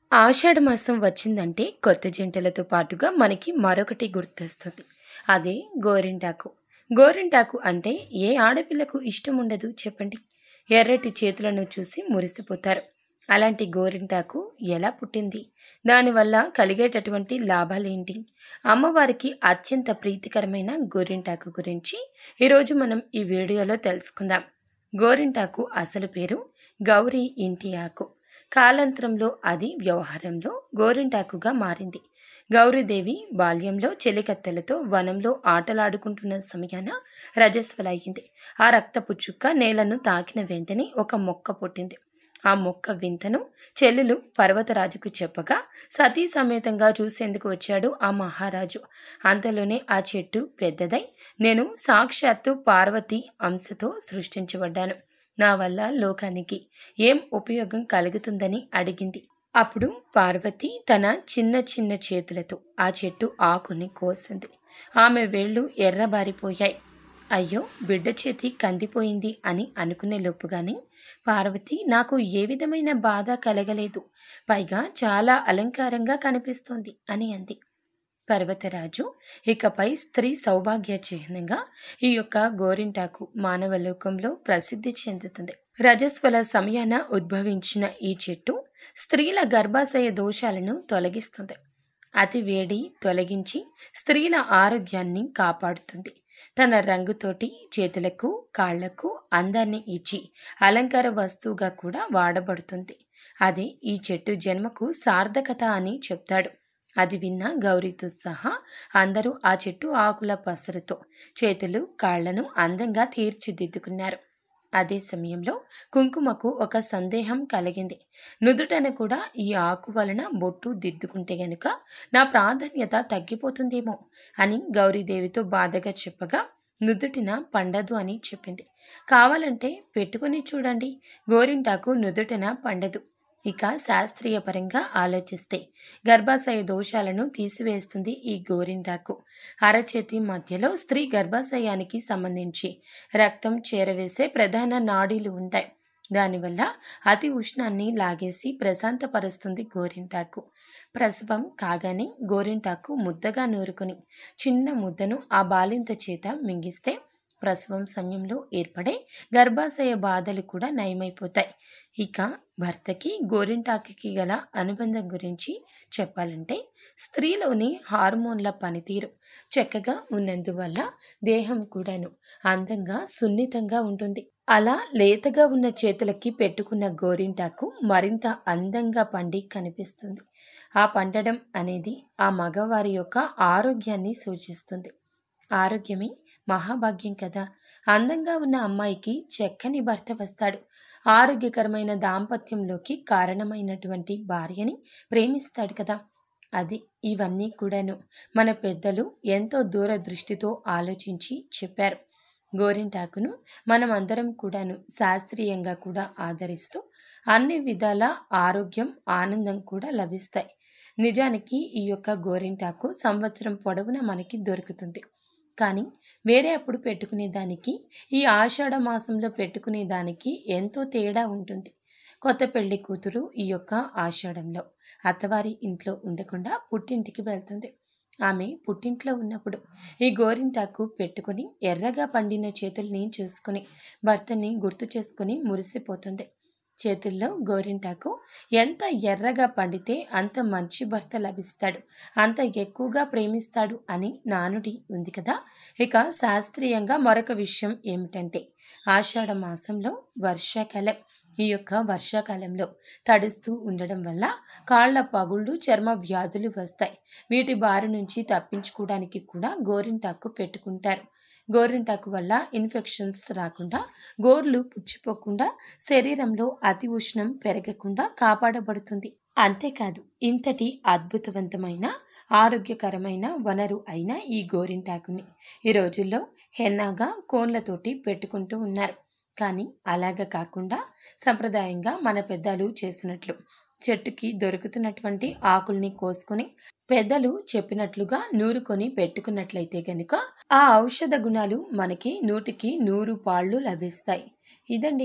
ఆషాఢ మాసం వచ్చిందంటే కొత్త జంటలతో పాటుగా మనకి మరొకటి గుర్తొస్తుంది అదే గోరింటాకు గోరింటాకు అంటే ఏ ఆడపిల్లకు ఇష్టం ఉండదు చెప్పండి ఎర్రటి చేతులను చూసి మురిసిపోతారు అలాంటి గోరింటాకు ఎలా పుట్టింది దానివల్ల కలిగేటటువంటి లాభాలేంటి అమ్మవారికి అత్యంత ప్రీతికరమైన గోరింటాకు గురించి ఈరోజు మనం ఈ వీడియోలో తెలుసుకుందాం గోరింటాకు అసలు పేరు గౌరీ ఇంటి ఆకు కాలాంతరంలో అది వ్యవహారంలో గోరింటాకుగా మారింది గౌరీదేవి బాల్యంలో చెలికత్తెలతో వనంలో ఆటలాడుకుంటున్న సమయాన రజస్వలయ్యింది ఆ రక్తపు చుక్క నేలను తాకిన వెంటనే ఒక మొక్క పుట్టింది ఆ మొక్క వింతను చెల్లెలు పర్వతరాజుకు చెప్పగా సతీ సమేతంగా చూసేందుకు వచ్చాడు ఆ మహారాజు అంతలోనే ఆ చెట్టు పెద్దదై నేను సాక్షాత్తు పార్వతి అంశతో సృష్టించబడ్డాను నా వల్ల లోకానికి ఏం ఉపయోగం కలుగుతుందని అడిగింది అప్పుడు పార్వతి తన చిన్న చిన్న చేతులతో ఆ చెట్టు ఆకుని కోసింది ఆమె వేళ్ళు ఎర్రబారిపోయాయి అయ్యో బిడ్డ చేతి కందిపోయింది అని అనుకునే లోపుగానే పార్వతి నాకు ఏ విధమైన బాధ కలగలేదు పైగా చాలా అలంకారంగా కనిపిస్తోంది అని అంది పర్వతరాజు ఇకపై స్త్రీ సౌభాగ్య చిహ్నంగా ఈ యొక్క గోరింటాకు మానవ లోకంలో ప్రసిద్ధి చెందుతుంది రజస్వల సమయాన ఉద్భవించిన ఈ చెట్టు స్త్రీల గర్భాశయ దోషాలను తొలగిస్తుంది అతి వేడి తొలగించి స్త్రీల ఆరోగ్యాన్ని కాపాడుతుంది తన రంగుతోటి చేతులకు కాళ్లకు అందాన్ని ఇచ్చి అలంకార వస్తువుగా కూడా వాడబడుతుంది అదే ఈ చెట్టు జన్మకు సార్థకత అని చెప్తాడు అది విన్న గౌరీతో సహా అందరూ ఆ చెట్టు ఆకుల పసరుతో చేతులు కాళ్లను అందంగా తీర్చిదిద్దుకున్నారు అదే సమయంలో కుంకుమకు ఒక సందేహం కలిగింది నుదుటన కూడా ఈ ఆకు వలన బొట్టు దిద్దుకుంటే గనుక నా ప్రాధాన్యత తగ్గిపోతుందేమో అని గౌరీదేవితో బాధగా చెప్పగా నుదుటిన పండదు అని చెప్పింది కావాలంటే పెట్టుకుని చూడండి గోరింటాకు నుదుటిన పండదు ఇక శాస్త్రీయ పరంగా ఆలోచిస్తే గర్భాశయ దోషాలను తీసివేస్తుంది ఈ గోరింటాకు అరచేతి మధ్యలో స్త్రీ గర్భాశయానికి సంబంధించి రక్తం చేరవేసే ప్రధాన నాడీలు ఉంటాయి దానివల్ల అతి ఉష్ణాన్ని లాగేసి ప్రశాంతపరుస్తుంది గోరింటాకు ప్రసవం కాగానే గోరింటాకు ముద్దగా నూరుకుని చిన్న ముద్దను ఆ బాలింత చేత మింగిస్తే ప్రసవం సమయంలో ఏర్పడే గర్భాశయ బాధలు కూడా నయమైపోతాయి ఇక భర్తకి గోరింటాకుకి గల అనుబంధం గురించి చెప్పాలంటే స్త్రీలోని హార్మోన్ల పనితీరు చక్కగా ఉన్నందువల్ల దేహం కూడాను అందంగా సున్నితంగా ఉంటుంది అలా లేతగా ఉన్న చేతులకి పెట్టుకున్న గోరింటాకు మరింత అందంగా పండి కనిపిస్తుంది ఆ పండడం అనేది ఆ మగవారి యొక్క ఆరోగ్యాన్ని సూచిస్తుంది ఆరోగ్యమే మహాభాగ్యం కదా అందంగా ఉన్న అమ్మాయికి చక్కని భర్త వస్తాడు ఆరోగ్యకరమైన దాంపత్యంలోకి కారణమైనటువంటి భార్యని ప్రేమిస్తాడు కదా అది ఇవన్నీ కూడాను మన పెద్దలు ఎంతో దూరదృష్టితో ఆలోచించి చెప్పారు గోరింటాకును మనం అందరం కూడాను శాస్త్రీయంగా కూడా ఆదరిస్తూ అన్ని విధాల ఆరోగ్యం ఆనందం కూడా లభిస్తాయి నిజానికి ఈ యొక్క గోరింటాకు సంవత్సరం పొడవునా మనకి దొరుకుతుంది కానీ వేరే అప్పుడు పెట్టుకునే దానికి ఈ ఆషాఢ మాసంలో పెట్టుకునే దానికి ఎంతో తేడా ఉంటుంది కొత్త పెళ్లి కూతురు ఈ యొక్క ఆషాఢంలో అత్తవారి ఇంట్లో ఉండకుండా పుట్టింటికి వెళ్తుంది ఆమె పుట్టింట్లో ఉన్నప్పుడు ఈ గోరింటాకు పెట్టుకుని ఎర్రగా పండిన చేతుల్ని చూసుకుని భర్తని గుర్తు చేసుకుని మురిసిపోతుంది చేతుల్లో గోరింటాకు ఎంత ఎర్రగా పండితే అంత మంచి భర్త లభిస్తాడు అంత ఎక్కువగా ప్రేమిస్తాడు అని నానుడి ఉంది కదా ఇక శాస్త్రీయంగా మరొక విషయం ఏమిటంటే ఆషాఢ మాసంలో వర్షాకాలం ఈ యొక్క వర్షాకాలంలో తడుస్తూ ఉండడం వల్ల కాళ్ల పగుళ్ళు చర్మ వ్యాధులు వస్తాయి వీటి బారి నుంచి తప్పించుకోవడానికి కూడా గోరింటాకు పెట్టుకుంటారు గోరింటాకు వల్ల ఇన్ఫెక్షన్స్ రాకుండా గోర్లు పుచ్చిపోకుండా శరీరంలో అతి ఉష్ణం పెరగకుండా కాపాడబడుతుంది అంతేకాదు ఇంతటి అద్భుతవంతమైన ఆరోగ్యకరమైన వనరు అయిన ఈ గోరింటాకుని ఈ రోజుల్లో హెన్నాగా కోన్లతోటి పెట్టుకుంటూ ఉన్నారు కానీ అలాగ కాకుండా సంప్రదాయంగా మన పెద్దలు చేసినట్లు చెట్టుకి దొరుకుతున్నటువంటి ఆకుల్ని కోసుకొని పెద్దలు చెప్పినట్లుగా నూరుకొని పెట్టుకున్నట్లయితే గనుక ఆ ఔషధ గుణాలు మనకి నూటికి నూరు పాళ్ళు లభిస్తాయి ఇదండి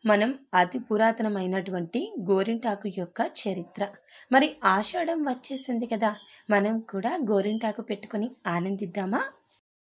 మనం అతి పురాతనమైనటువంటి గోరింటాకు యొక్క చరిత్ర మరి ఆషాఢం వచ్చేసింది కదా మనం కూడా గోరింటాకు పెట్టుకొని ఆనందిద్దామా